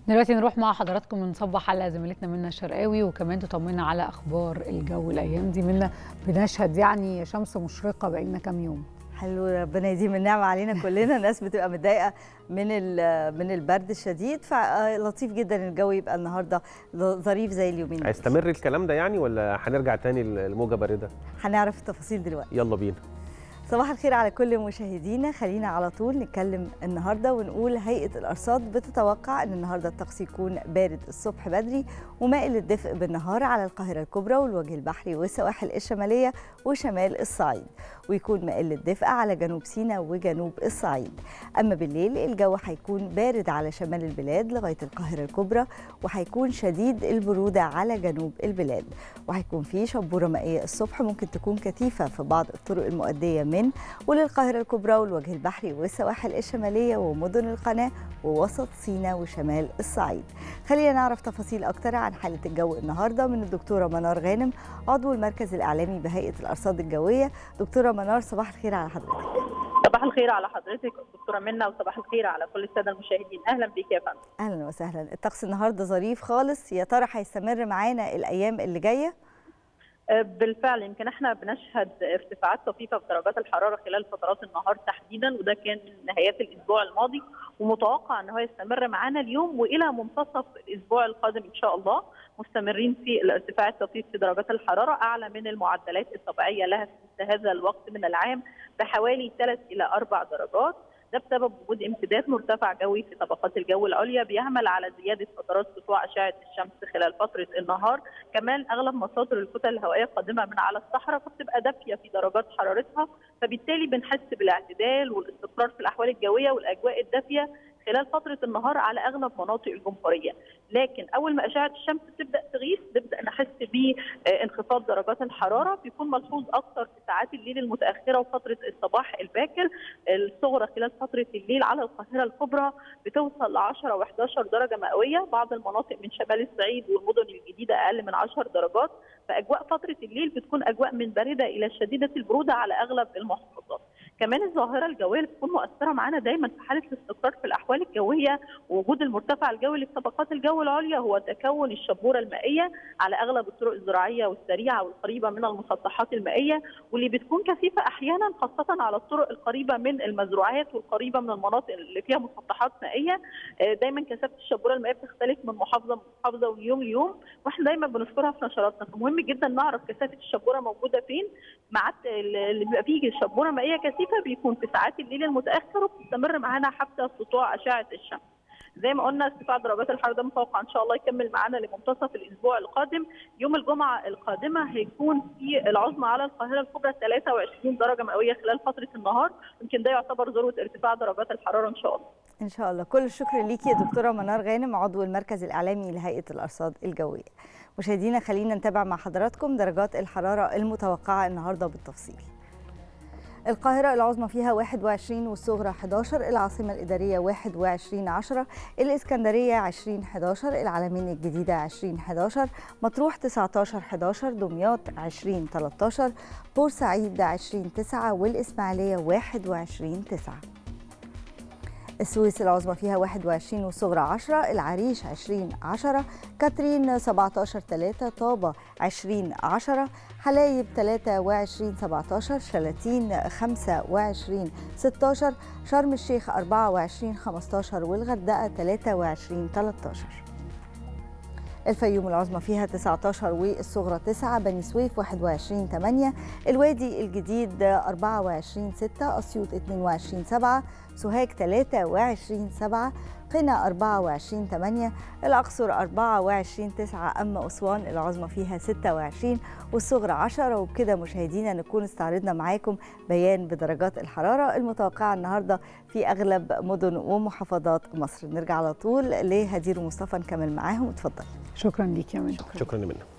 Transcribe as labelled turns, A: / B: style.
A: دلوقتي نروح مع حضراتكم نصبح على زميلتنا منى الشرقاوي وكمان تطمنا على اخبار الجو الايام دي منى بنشهد يعني شمس مشرقه بقالنا كام يوم
B: حلو ربنا يديم النعمة علينا كلنا الناس بتبقى متضايقة من من البرد الشديد فلطيف جدا الجو يبقى النهارده ظريف زي اليومين
C: هيستمر الكلام ده يعني ولا هنرجع تاني لموجة باردة؟
B: هنعرف التفاصيل دلوقتي
C: يلا بينا
B: صباح الخير على كل مشاهدينا خلينا على طول نتكلم النهارده ونقول هيئه الارصاد بتتوقع ان النهارده الطقس يكون بارد الصبح بدري ومائل للدفء بالنهار على القاهره الكبرى والوجه البحري والسواحل الشماليه وشمال الصعيد ويكون مائل للدفء على جنوب سيناء وجنوب الصعيد اما بالليل الجو هيكون بارد على شمال البلاد لغايه القاهره الكبرى وهيكون شديد البروده على جنوب البلاد وهيكون في شبوره مائيه الصبح ممكن تكون كثيفه في بعض الطرق المؤديه من من وللقاهرة الكبرى والوجه البحري والسواحل الشمالية ومدن القناة ووسط سيناء وشمال الصعيد خلينا نعرف تفاصيل أكتر عن حالة الجو النهاردة من الدكتورة منار غانم عضو المركز الإعلامي بهيئة الأرصاد الجوية دكتورة منار صباح الخير على حضرتك
D: صباح الخير على حضرتك دكتوره منى وصباح الخير على كل الساده المشاهدين اهلا بيك يا فندم
B: اهلا وسهلا الطقس النهارده ظريف خالص يا ترى هيستمر معانا الايام اللي جايه
D: بالفعل يمكن احنا بنشهد ارتفاعات طفيفه في درجات الحراره خلال فترات النهار تحديدا وده كان من نهايات الاسبوع الماضي ومتوقع ان هو يستمر معانا اليوم والى منتصف الاسبوع القادم ان شاء الله مستمرين في الارتفاع الطفيف في درجات الحراره اعلى من المعدلات الطبيعيه لها في هذا الوقت من العام بحوالي 3 الى 4 درجات ده بسبب وجود امتداد مرتفع جوي في طبقات الجو العليا بيعمل على زياده فترات سطوع اشعه الشمس خلال فتره النهار، كمان اغلب مصادر الكتل الهوائيه القادمه من على الصحراء فبتبقى دافيه في درجات حرارتها، فبالتالي بنحس بالاعتدال والاستقرار في الاحوال الجويه والاجواء الدافيه خلال فتره النهار على اغلب مناطق الجمهوريه، لكن اول ما اشعه الشمس تبدا تغيب نبدا نحس بانخفاض درجات الحراره بيكون ملحوظ اكثر في ساعات الليل المتاخره وفتره الصباح الباكر الصغرى خلال فتره الليل على القاهره الكبرى بتوصل ل 10 و11 درجه مئويه بعض المناطق من شمال الصعيد والمدن الجديده اقل من 10 درجات فاجواء فتره الليل بتكون اجواء من بارده الى شديده البروده على اغلب المحافظات كمان الظاهره الجويه اللي بتكون مؤثره معانا دايما في حاله الاستقرار في الاحوال الجويه ووجود المرتفع الجوي اللي في طبقات الجو العليا هو تكون الشبوره المائيه على اغلب الطرق الزراعيه والسريعه والقريبه من المسطحات المائيه واللي بتكون كثيفه احيانا خاصه على الطرق القريبه من المزروعات والقريبه من المناطق اللي فيها مسطحات مائيه دايما كثافه الشبوره المائيه بتختلف من محافظه لمحافظه ومن يوم ليوم واحنا دايما بنذكرها في نشراتنا فمهم جدا نعرف كثافه الشبوره موجوده فين مع اللي بيبقى فيه شبوره مائيه كثيفه بيكون في ساعات الليل المتاخر وبتستمر معانا حتى سطوع اشعه الشمس. زي ما قلنا ارتفاع درجات الحراره ده متوقع ان شاء الله يكمل معانا لمنتصف الاسبوع القادم يوم الجمعه القادمه هيكون في العظمى على القاهره الكبرى 23 درجه مئويه خلال فتره النهار يمكن ده يعتبر ذروه ارتفاع درجات الحراره ان شاء الله
B: ان شاء الله كل الشكر ليكي يا دكتوره منار غانم عضو المركز الاعلامي لهيئه الارصاد الجويه مشاهدينا خلينا نتابع مع حضراتكم درجات الحراره المتوقعه النهارده بالتفصيل القاهرة العظمى فيها 21 والصغرى 11 العاصمة الإدارية 21 10 الإسكندرية 20 11 العلمين الجديدة 20 11 مطروح 19 11 دمياط 20 13 بورسعيد 20 9 والإسماعيلية 21 9 السويس العظمى فيها 21 والصغرى 10 العريش 20 10 كاترين 17 3 طابة 20 10 حلايب 23 17 شلاتين 25 16 شرم الشيخ 24 15 والغردقة 23 13 الفيوم العظمى فيها 19 والصغرى 9 بني سويف 21 8 الوادي الجديد 24 6 اسيوط 22 7 سوهاج 23 7 قنا 24 8 الأقصر 24 9 أما أسوان العظمى فيها 26 والصغرى 10 وبكده مشاهدينا نكون استعرضنا معاكم بيان بدرجات الحرارة المتوقعة النهاردة في أغلب مدن ومحافظات مصر نرجع على طول لهدير ومصطفى نكمل معاهم اتفضل
A: شكرا ليك يا منى
C: شكرا منى